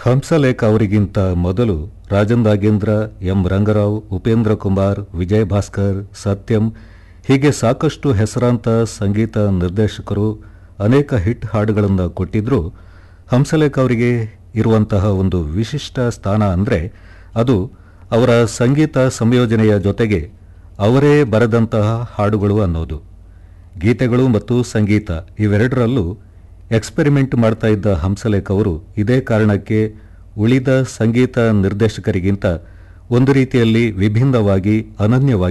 ಹಂಸಲೇಖ ಅವರಿಗಿಂತ ಮೊದಲು ರಾಜನ್ ನಾಗೇಂದ್ರ ಎಂ ರಂಗರಾವ್ ಉಪೇಂದ್ರ ಕುಮಾರ್ ವಿಜಯ್ ಭಾಸ್ಕರ್ ಸತ್ಯಂ ಹೀಗೆ ಸಾಕಷ್ಟು ಹೆಸರಾಂತ ಸಂಗೀತ ನಿರ್ದೇಶಕರು ಅನೇಕ ಹಿಟ್ ಹಾಡುಗಳನ್ನು ಕೊಟ್ಟಿದ್ರೂ ಹಂಸಲೇಖ ಅವರಿಗೆ ಇರುವಂತಹ ಒಂದು ವಿಶಿಷ್ಟ ಸ್ಥಾನ ಅಂದರೆ ಅದು ಅವರ ಸಂಗೀತ ಸಂಯೋಜನೆಯ ಜೊತೆಗೆ ಅವರೇ ಬರೆದಂತಹ ಹಾಡುಗಳು ಅನ್ನೋದು ಗೀತೆಗಳು ಮತ್ತು ಸಂಗೀತ ಇವೆರಡರಲ್ಲೂ ಎಕ್ಸ್ಪೆರಿಮೆಂಟ್ ಮಾಡ್ತಾ ಇದ್ದ ಹಂಸಲೇಖ ಅವರು ಇದೇ ಕಾರಣಕ್ಕೆ ಉಳಿದ ಸಂಗೀತ ನಿರ್ದೇಶಕರಿಗಿಂತ ಒಂದು ರೀತಿಯಲ್ಲಿ ವಿಭಿನ್ನವಾಗಿ ಅನನ್ಯವಾಗಿ